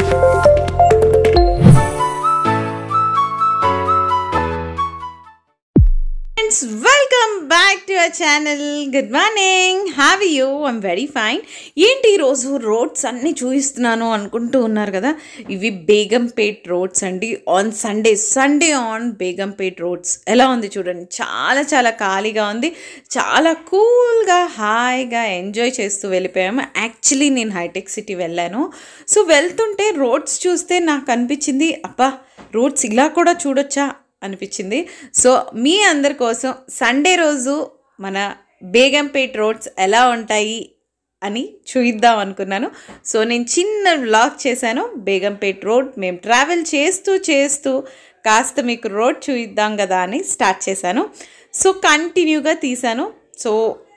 friends welcome back to our channel good morning have you I'm very fine ఏంటి ఈరోజు roads అన్నీ చూపిస్తున్నాను అనుకుంటూ ఉన్నారు కదా ఇవి బేగంపేట్ రోడ్స్ అండి on Sunday Sunday on Begumpet roads ఎలా ఉంది చూడండి చాలా చాలా ఖాళీగా ఉంది చాలా కూల్గా హాయిగా ఎంజాయ్ చేస్తూ వెళ్ళిపోయాము యాక్చువల్లీ నేను హైటెక్ సిటీ వెళ్ళాను సో వెళ్తుంటే రోడ్స్ చూస్తే నాకు అనిపించింది అబ్బా రోడ్స్ ఇలా కూడా చూడొచ్చా అనిపించింది సో మీ అందరి కోసం సండే రోజు మన బేగంపేట్ రోడ్స్ ఎలా ఉంటాయి అని చూయిద్దాం అనుకున్నాను సో నేను చిన్న వ్లాగ్ చేశాను బేగంపేట్ రోడ్ మేము ట్రావెల్ చేస్తూ చేస్తూ కాస్త మీకు రోడ్ చూయిద్దాం కదా అని స్టార్ట్ చేశాను సో కంటిన్యూగా తీశాను సో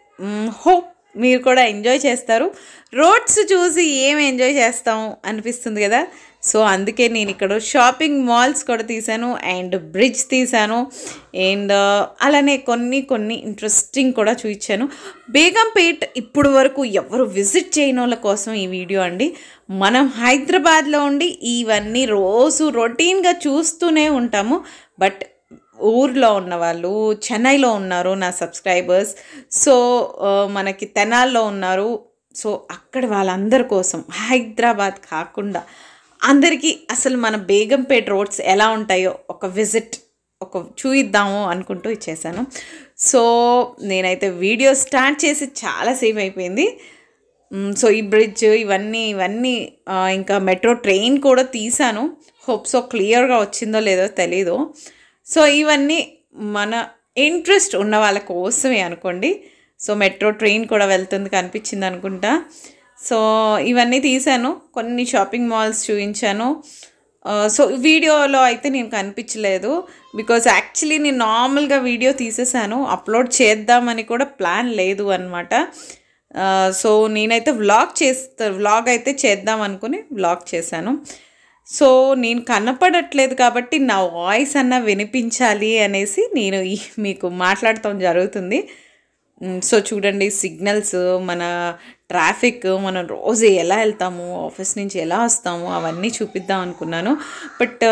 హోప్ మీరు కూడా ఎంజాయ్ చేస్తారు రోడ్స్ చూసి ఏం ఎంజాయ్ చేస్తాం అనిపిస్తుంది కదా సో అందుకే నేను ఇక్కడ షాపింగ్ మాల్స్ కూడా తీశాను అండ్ బ్రిడ్జ్ తీశాను అండ్ అలానే కొన్ని కొన్ని ఇంట్రెస్టింగ్ కూడా చూపించాను బేగంపేట్ ఇప్పుడు వరకు ఎవరు విజిట్ చేయని వాళ్ళ కోసం ఈ వీడియో అండి మనం హైదరాబాద్లో ఉండి ఇవన్నీ రోజు రొటీన్గా చూస్తూనే ఉంటాము బట్ ఊర్లో ఉన్న వాళ్ళు చెన్నైలో ఉన్నారు నా సబ్స్క్రైబర్స్ సో ఆ, మనకి తెనాల్లో ఉన్నారు సో అక్కడ వాళ్ళందరి కోసం హైదరాబాద్ కాకుండా అందరికీ అసలు మన బేగంపేట్ రోడ్స్ ఎలా ఉంటాయో ఒక విజిట్ ఒక చూయిద్దాము అనుకుంటూ ఇచ్చేసాను సో నేనైతే వీడియో స్టార్ట్ చేసి చాలాసేపు అయిపోయింది మ్, సో ఈ బ్రిడ్జ్ ఇవన్నీ ఇవన్నీ ఆ, ఇంకా మెట్రో ట్రైన్ కూడా తీసాను హోప్ సో క్లియర్గా వచ్చిందో లేదో తెలీదు సో ఇవన్నీ మన ఇంట్రెస్ట్ ఉన్న వాళ్ళ కోసమే అనుకోండి సో మెట్రో ట్రైన్ కూడా వెళ్తుంది కనిపించింది అనుకుంటా సో ఇవన్నీ తీసాను కొన్ని షాపింగ్ మాల్స్ చూపించాను ఆ, సో వీడియోలో అయితే నేను కనిపించలేదు బికాజ్ యాక్చువల్లీ నేను నార్మల్గా వీడియో తీసేసాను అప్లోడ్ చేద్దామని కూడా ప్లాన్ లేదు అనమాట సో నేనైతే వ్లాగ్ చేస్తా వ్లాగ్ అయితే చేద్దాం అనుకుని వ్లాగ్ చేశాను సో నేను కనపడట్లేదు కాబట్టి నా వాయిస్ అన్న వినిపించాలి అనేసి నేను ఈ మీకు మాట్లాడటం జరుగుతుంది మ్, సో చూడండి సిగ్నల్స్ మన ట్రాఫిక్ మనం రోజు ఎలా వెళ్తాము ఆఫీస్ నుంచి ఎలా వస్తాము అవన్నీ చూపిద్దాం అనుకున్నాను బట్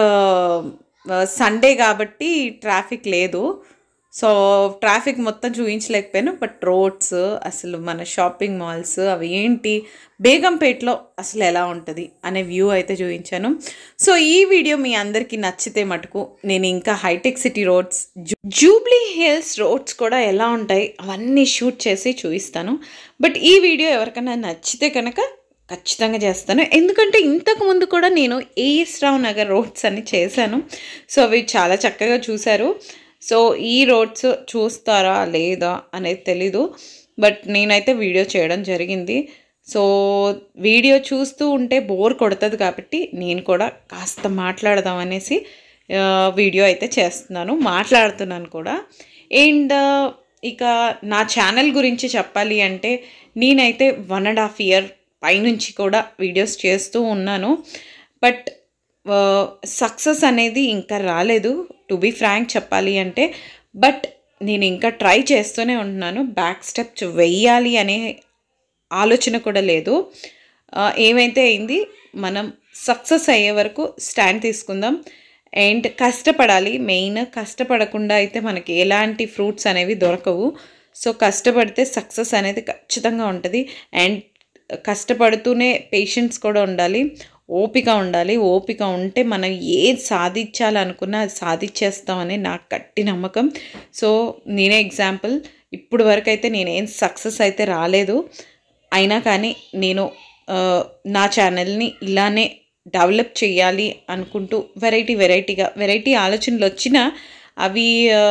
సండే కాబట్టి ట్రాఫిక్ లేదు సో ట్రాఫిక్ మొత్తం చూపించలేకపోయాను బట్ రోడ్స్ అసలు మన షాపింగ్ మాల్స్ అవి ఏంటి బేగంపేటలో అసలు ఎలా ఉంటుంది అనే వ్యూ అయితే చూపించాను సో ఈ వీడియో మీ అందరికీ నచ్చితే మటుకు నేను ఇంకా హైటెక్ సిటీ రోడ్స్ జూ- జూబ్లీ హిల్స్ రోడ్స్ కూడా ఎలా ఉంటాయి అవన్నీ షూట్ చేసి చూపిస్తాను బట్ ఈ వీడియో ఎవరికైనా నచ్చితే కనుక ఖచ్చితంగా చేస్తాను ఎందుకంటే ఇంతకు ముందు కూడా నేను ఏఎస్ రావు నగర్ రోడ్స్ అని చేశాను సో అవి చాలా చక్కగా చూశారు సో ఈ రోడ్స్ చూస్తారా లేదా అనేది తెలీదు బట్ నేనైతే వీడియో చేయడం జరిగింది సో వీడియో చూస్తూ ఉంటే బోర్ కొడుతుంది కాబట్టి నేను కూడా కాస్త మాట్లాడదాం అనేసి ఆ, వీడియో అయితే చేస్తున్నాను మాట్లాడుతున్నాను కూడా అండ్ ఇక నా ఛానల్ గురించి చెప్పాలి అంటే నేనైతే వన్ అండ్ హాఫ్ ఇయర్ పైనుంచి కూడా వీడియోస్ చేస్తూ ఉన్నాను బట్ సక్సెస్ అనేది ఇంకా రాలేదు టు బీ ఫ్రాంక్ చెప్పాలి అంటే బట్ నేను ఇంకా ట్రై చేస్తూనే ఉంటున్నాను బ్యాక్ స్టెప్ వెయ్యాలి అనే ఆలోచన కూడా లేదు ఆ, ఏమైతే అయింది మనం సక్సెస్ అయ్యే వరకు స్టాండ్ తీసుకుందాం అండ్ కష్టపడాలి మెయిన్ కష్టపడకుండా అయితే మనకి ఎలాంటి ఫ్రూట్స్ అనేవి దొరకవు సో కష్టపడితే సక్సెస్ అనేది ఖచ్చితంగా ఉంటుంది అండ్ కష్టపడుతూనే పేషెన్స్ కూడా ఉండాలి ఓపిక ఉండాలి ఓపిక ఉంటే మనం ఏది సాధించాలనుకున్నా అది సాధించేస్తామని నాకు గట్టి నమ్మకం సో నేనే ఎగ్జాంపుల్ ఇప్పుడు వరకు అయితే నేనేం సక్సెస్ అయితే రాలేదు అయినా కానీ నేను ఆ, నా ఛానల్ని ఇలానే డెవలప్ చేయాలి అనుకుంటూ వెరైటీ వెరైటీగా వెరైటీ ఆలోచనలు వచ్చినా అవి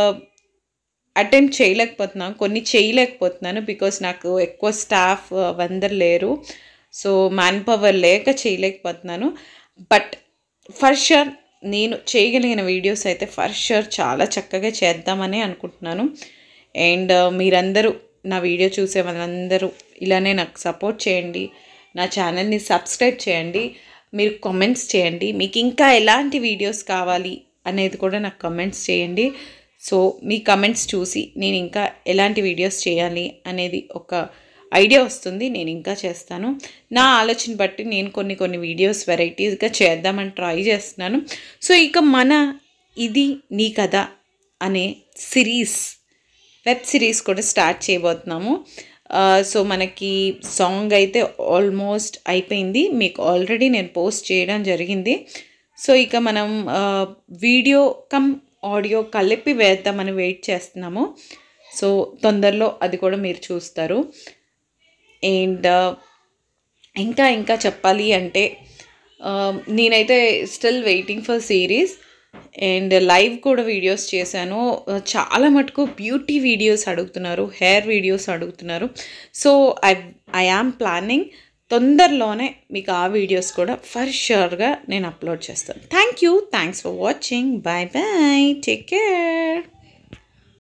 అటెంప్ట్ చేయలేకపోతున్నాను కొన్ని చేయలేకపోతున్నాను బికాస్ నాకు ఎక్కువ స్టాఫ్ అందరు లేరు సో మ్యాన్ పవర్ లేక చేయలేకపోతున్నాను బట్ ఫర్ షూర్ నేను చేయగలిగిన వీడియోస్ అయితే ఫర్ షూర్ చాలా చక్కగా చేద్దామని అనుకుంటున్నాను అండ్ మీరందరూ నా వీడియో చూసే వాళ్ళందరూ ఇలానే నాకు సపోర్ట్ చేయండి నా ఛానల్ని సబ్స్క్రైబ్ చేయండి మీరు కామెంట్స్ చేయండి మీకు ఇంకా ఎలాంటి వీడియోస్ కావాలి అనేది కూడా నాకు కమెంట్స్ చేయండి సో మీ కమెంట్స్ చూసి నేను ఇంకా ఎలాంటి వీడియోస్ చేయాలి అనేది ఒక ఐడియా వస్తుంది నేను ఇంకా చేస్తాను నా ఆలోచన బట్టి నేను కొన్ని కొన్ని వీడియోస్ వెరైటీస్గా చేద్దామని ట్రై చేస్తున్నాను సో ఇక మన ఇది నీ కథ అనే సిరీస్ వెబ్ సిరీస్ కూడా స్టార్ట్ చేయబోతున్నాము ఆ, సో మనకి సాంగ్ అయితే ఆల్మోస్ట్ అయిపోయింది మీకు ఆల్రెడీ నేను పోస్ట్ చేయడం జరిగింది సో ఇక మనం ఆ, వీడియో కమ్ ఆడియో కలిపి వేద్దామని వెయిట్ చేస్తున్నాము సో తొందరలో అది కూడా మీరు చూస్తారు అండ్ ఇంకా ఇంకా చెప్పాలి అంటే ఆ, నేనైతే still waiting for series and live కూడా వీడియోస్ చేశాను చాలా మటుకు బ్యూటీ వీడియోస్ అడుగుతున్నారు హెయిర్ వీడియోస్ అడుగుతున్నారు so I I am planning తొందరలోనే మీకు ఆ వీడియోస్ కూడా ఫర్ షూర్గా నేను అప్లోడ్ చేస్తాను thank you thanks for watching bye bye take care